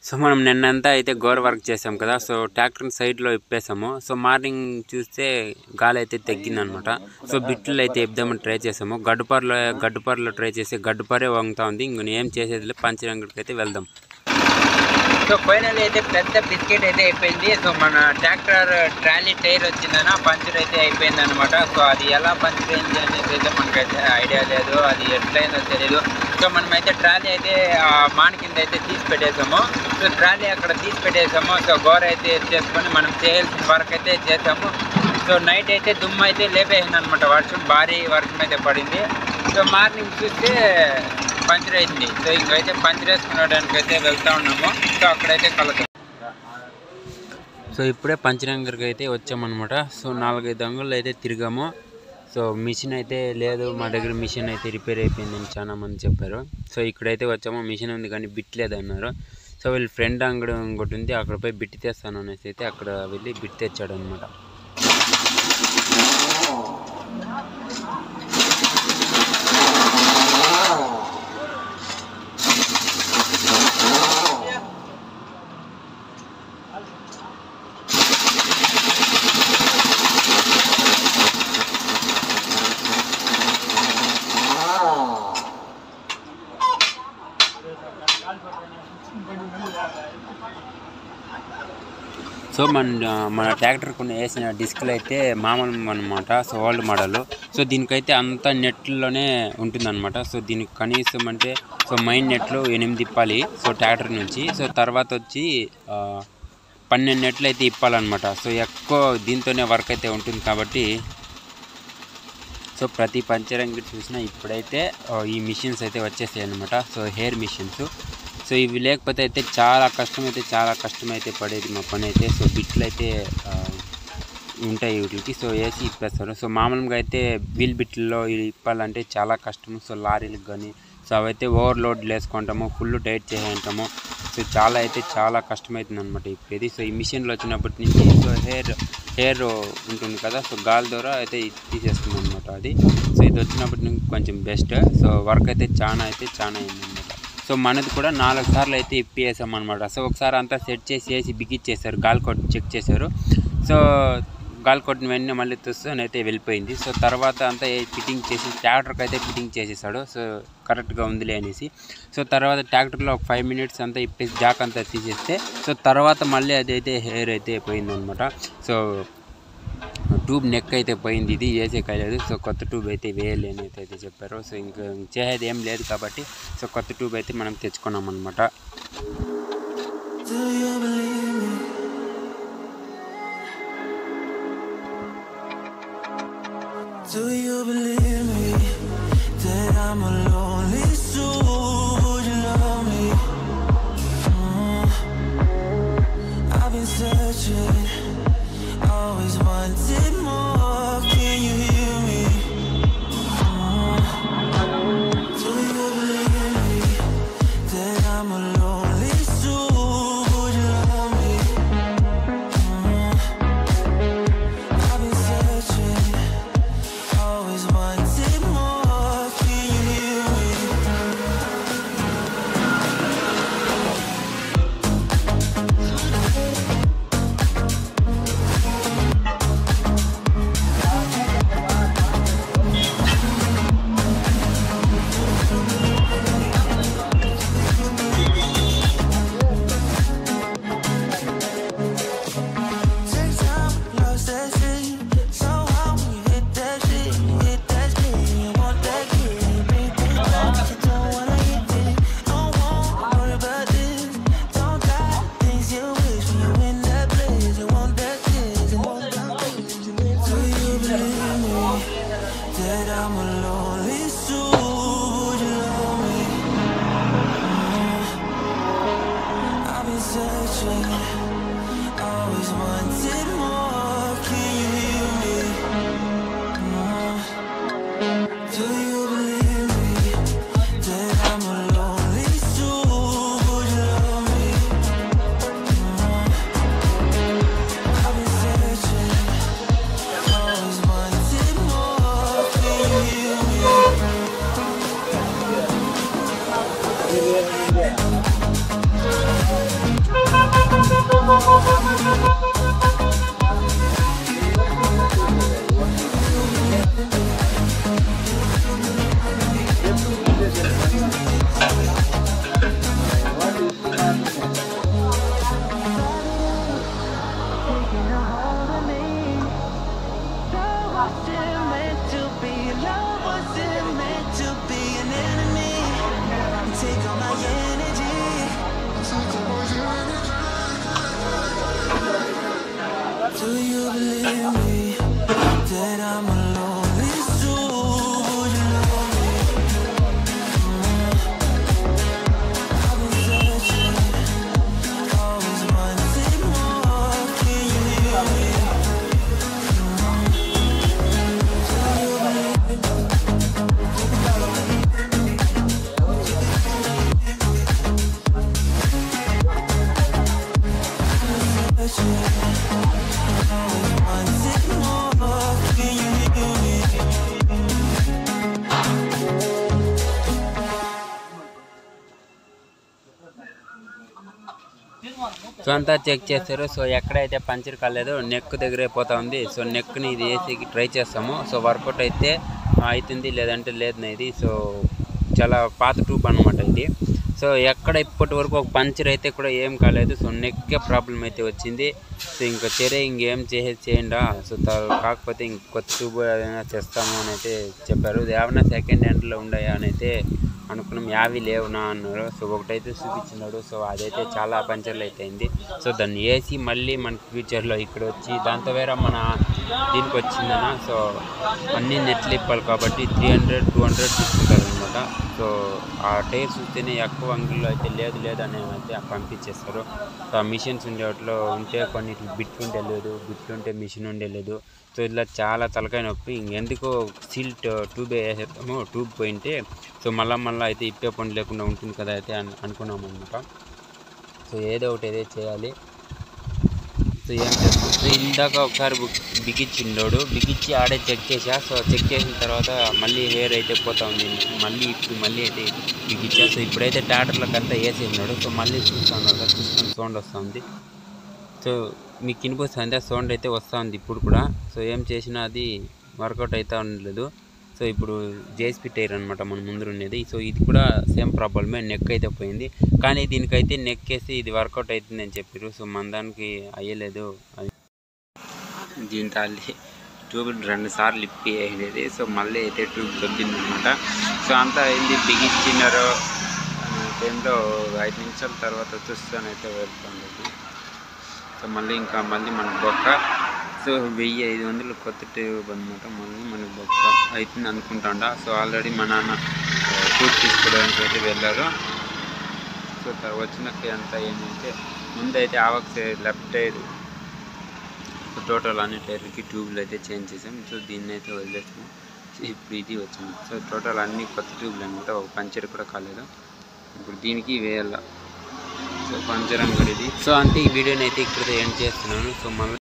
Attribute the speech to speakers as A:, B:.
A: So మనం నిన్నంతా అయితే గోర్ వర్క్ చేసాం కదా సో ట్రాక్టర్ సైడ్లో ఇప్పేసాము సో మార్నింగ్ చూస్తే గాలి అయితే తగ్గిందనమాట సో బిట్లు అయితే ఇద్దామని ట్రై చేసాము గడ్డుపారలో గడ్డుపారలో ట్రై చేసి గడ్డుపారే వంగుతా ఉంది ఇంక ఏం చేసేది లేదు పంచరంగుడికి అయితే వెళ్దాం
B: సో ఫైనల్ అయితే పెద్ద బిస్కెట్ అయితే అయిపోయింది సో మన ట్రాక్టర్ ట్రాలీ టైర్ వచ్చిందన పంచర్ అయితే అయిపోయింది అనమాట సో అది ఎలా పంచర్ అయింది అనేది అయితే మనకైతే ఐడియా లేదు అది ఎట్లయిందో తెలియదు సో మనమైతే ట్రాలీ అయితే ఆ మాన కింద అయితే తీసి పెట్టేసాము సో ట్రాలీ అక్కడ తీసి పెట్టేసాము సో గోర అయితే ఎత్తేసుకొని మనం చేయాల్సిన వర్క్ అయితే చేసాము సో నైట్ అయితే దుమ్ము అయితే లేపేసింది అనమాట వర్షం భారీ వర్షం అయితే పడింది సో మార్నింగ్ చూస్తే పంచర్ అయింది సో ఇంకైతే పంచర్ వేసుకునడానికి అయితే వెళ్తా ఉన్నాము సో అక్కడైతే కలుగుతాం
A: సో ఇప్పుడే పంచరంగరికి అయితే వచ్చామన్నమాట సో నాలుగైదు అంగుళ్ళు అయితే తిరిగాము సో మిషన్ అయితే లేదు మా దగ్గర మిషన్ అయితే రిపేర్ అయిపోయిందని చాలా మంది చెప్పారు సో ఇక్కడైతే వచ్చాము మిషన్ ఉంది కానీ బిట్ లేదన్నారు సో వీళ్ళ ఫ్రెండ్ అంగడి ఇంకోటి ఉంది అక్కడ పోయి బిట్ తెస్తాను అనేసి అయితే అక్కడ వెళ్ళి బిట్ తెచ్చాడు అనమాట సో మన మన ట్రాక్టర్ కొన్ని వేసిన డిస్క్లు అయితే మామూలు అనమాట సో ఓల్డ్ మోడల్ సో దీనికైతే అంతా నెట్లోనే ఉంటుందన్నమాట సో దీనికి కనీసం అంటే సో మైన్ నెట్లు ఎనిమిది ఇప్పాలి సో ట్రాక్టర్ నుంచి సో తర్వాత వచ్చి ఆ, పన్నెండు నెట్లు అయితే ఇప్పాలన్నమాట సో ఎక్కువ దీంతోనే వర్క్ అయితే ఉంటుంది కాబట్టి సో ప్రతి పంచరంగి చూసినా ఇప్పుడైతే ఆ, ఈ మిషన్స్ అయితే వచ్చేసాయి అనమాట సో హెయిర్ మిషన్స్ సో ఇవి లేకపోతే అయితే చాలా కష్టం అయితే చాలా కష్టం అయితే పడేది మా పని అయితే సో బిట్లు అయితే ఆ, ఉంటాయి వీటికి సో వేసి ఇప్పేస్తారు సో మామూలుగా అయితే వీల్ బిట్లలో ఇవి ఇప్పాలంటే చాలా కష్టం సో లారీలకు కానీ సో అవైతే ఓవర్లోడ్ వేసుకుంటాము ఫుల్ టైట్ చేసేంటాము సో చాలా అయితే చాలా కష్టమవుతుంది అనమాట ఇప్పేది సో ఈ మిషన్లో వచ్చినప్పటి నుంచి సో హెయిర్ హెయిర్ ఉంటుంది కదా సో గాలి ద్వారా అయితే ఇది తీసేస్తుంది అనమాట అది సో ఇది వచ్చినప్పటి నుంచి కొంచెం బెస్ట్ సో వర్క్ అయితే చాలా అయితే చాలా అయిందన్నమాట సో మనది కూడా నాలుగు సార్లు అయితే ఇప్పేసాం అనమాట సో ఒకసారి అంతా సెట్ చేసి వేసి బిగిచ్చేసారు గాలి కొట్టి చెక్ చేశారు సో గాలి కొట్టిన వెంటనే మళ్ళీ తుస్సని అయితే వెళ్ళిపోయింది సో తర్వాత అంతా ఫిట్టింగ్ చేసి ట్రాక్టర్కి అయితే ఫిట్టింగ్ చేసేసాడు సో కరెక్ట్గా ఉందిలే అనేసి సో తర్వాత ట్రాక్టర్లో ఒక ఫైవ్ మినిట్స్ అంతా ఇప్పేసి జాక్ అంతా తీసేస్తే సో తర్వాత మళ్ళీ అదైతే హెయిర్ అయితే పోయిందనమాట సో ట్యూబ్ నెక్ అయితే పోయింది ఇది వేసే కాలేదు సో కొత్త ట్యూబ్ అయితే వేయాలి అని అయితే చెప్పారు సో ఇంకా చేసేది ఏం లేదు కాబట్టి సో కొత్త ట్యూబ్ అయితే మనం తెచ్చుకున్నాం అనమాట
C: Do you believe me? Do you believe me that I'm a lonely soul? Would you love me? Mm. I've been searching, always wanted more. Can you hear me? Mm. Do you believe me that I'm a lonely soul? Would you love me? Mm. I've been searching, always wanted more. Can you hear me? Take time, lost that shit. So how when you hit that shit, you hit that shit, you want that kid, you beat it back, you don't wanna hit it. Don't want worry about this. Don't die, things you wish when you in that place, you want that kid, you want that kid, you want Do you believe me that I'm a lonely soul? Would you love me? Mm. I've been searching. Always wanted more. Can you hear me? Mm. Do you believe me that I'm a lonely soul? Would you love me? Mm. I've been searching. Always wanted more. Can you hear me? hear me? That I'm alone. It's true, you know me. I've been searching, always wanted more. Can you hear me? Searching, always wanted more. Can you hear me?
A: So అంతా check చేస్తారు so ఎక్కడైతే puncture కాలేదో neck దగ్గరే పోతా ఉంది so నెక్ని ఇది వేసి try చేస్తాము సో వర్కౌట్ అయితే అవుతుంది లేదంటే లేదు ఇది సో చాలా పాత ట్యూబ్ అనమాట ఇది సో ఎక్కడ ఇప్పటి వరకు ఒక పంచర్ అయితే కూడా ఏం కాలేదు సో నెక్కే ప్రాబ్లం అయితే వచ్చింది సో ఇంకా సరే ఇంకేం చేసేది చేయండా సో త- కాకపోతే ఇంక కొత్త ట్యూబ్ ఏదైనా తెస్తాము అని అయితే చెప్పారు ఇది ఏమైనా సెకండ్ హ్యాండ్లో ఉన్నాయా అని అయితే అనుకున్నాం యావి లేవునా అన్నారు సో ఒకటైతే చూపించినాడు సో అదైతే చాలా పంచర్లు అయితే అయింది సో దాన్ని వేసి మళ్ళీ మనకి ఫ్యూచర్లో ఇక్కడ వచ్చి దాంతో వేరే మన దీనికి వచ్చిందన సో అన్ని నెట్లు ఇప్పాలి కాబట్టి త్రీ హండ్రెడ్ టూ హండ్రెడ్ తీసుకుంటారు అనమాట సో ఆ టైర్ చూస్తేనే ఎక్కువ అంగిల్లో అయితే లేదు లేదు అని అయితే పంపించేస్తారు సో ఆ మిషన్స్ ఉండేట్లో ఉంటే కొన్ని బిట్ ఉండే లేదు బిట్ ఉంటే మిషన్ ఉండే లేదు సో ఇలా చాలా తలకాయ నొప్పి ఇంకెందుకు సీల్ ట్యూబ్ వేసేస్తాము ట్యూబ్ పోయింటే సో మళ్ళా మళ్ళీ అయితే ఇప్పే పని లేకుండా ఉంటుంది కదా అయితే అను అనుకున్నాం అనమాట సో ఏదో ఒకటి ఏదో చేయాలి సో ఏం చేస్తాం సో ఇందాక ఒకసారి బుక్ బిగించిండోడు బిగించి ఆడే చెక్ చేసా సో చెక్ చేసిన తర్వాత మళ్ళీ హెయిర్ అయితే పోతా ఉంది మళ్ళీ ఇప్పుడు మళ్ళీ అయితే బిగించా సో ఇప్పుడైతే ట్రాక్టర్లకు అంతా వేసేసినాడు సో మళ్ళీ చూస్తా ఉన్నాడు కదా, చూస్తాం సౌండ్ వస్తుంది సో మీకు వినిపిస్తుంది ఆ సౌండ్ అయితే వస్తూ ఉంది ఇప్పుడు కూడా సో ఏం చేసినా అది వర్కౌట్ అవుతా ఉండలేదు సో ఇప్పుడు జేఎస్పీ టైర్ అనమాట మన ముందు ఉండేది సో ఇది కూడా సేమ్ ప్రాబ్లమే నెక్ అయితే పోయింది కానీ దీనికైతే నెక్ వేసి ఇది వర్కౌట్ అవుతుంది అని చెప్పారు సో మన దానికి అయ్యలేదు అది దీని తాళి ట్యూబ్ రెండు సార్లు ఇప్పి వేసేది సో మళ్ళీ అయితే ట్యూబ్ దొబ్బింది అనమాట సో అంతా అయింది బిగించినారు టైంలో ఐదు నిమిషాల తర్వాత చూస్తానైతే వెళ్తుండేది సో మళ్ళీ ఇంకా మళ్ళీ మన బొక్క సో వెయ్యి ఐదు వందలు కొత్త ట్యూబ్ అనమాట మళ్ళీ మన బొక్క అవుతుంది అనుకుంటాండ సో ఆల్రెడీ మా నాన్న ట్యూబ్ తీసుకోవడానికి అయితే వెళ్ళారు సో తర్వాత వచ్చినాక ఎంత ఏంటంటే ముందైతే ఆవక్ లెఫ్ట్ టైర్ సో టోటల్ అన్ని టైర్లకి ట్యూబ్లు అయితే చేంజ్ చేసాం సో దీన్ని అయితే వదిలేసాము సో ఇప్పుడు ఇది వచ్చింది సో టోటల్ అన్ని కొత్త ట్యూబ్లు అనమాట ఒక పంచర్ కూడా కాలేదు ఇప్పుడు దీనికి వేయాల సో పంచర్ అంగడి ఇది సో అంతే ఈ వీడియోని అయితే ఇక్కడ ఎండ్ చేస్తున్నాను సో మళ్ళీ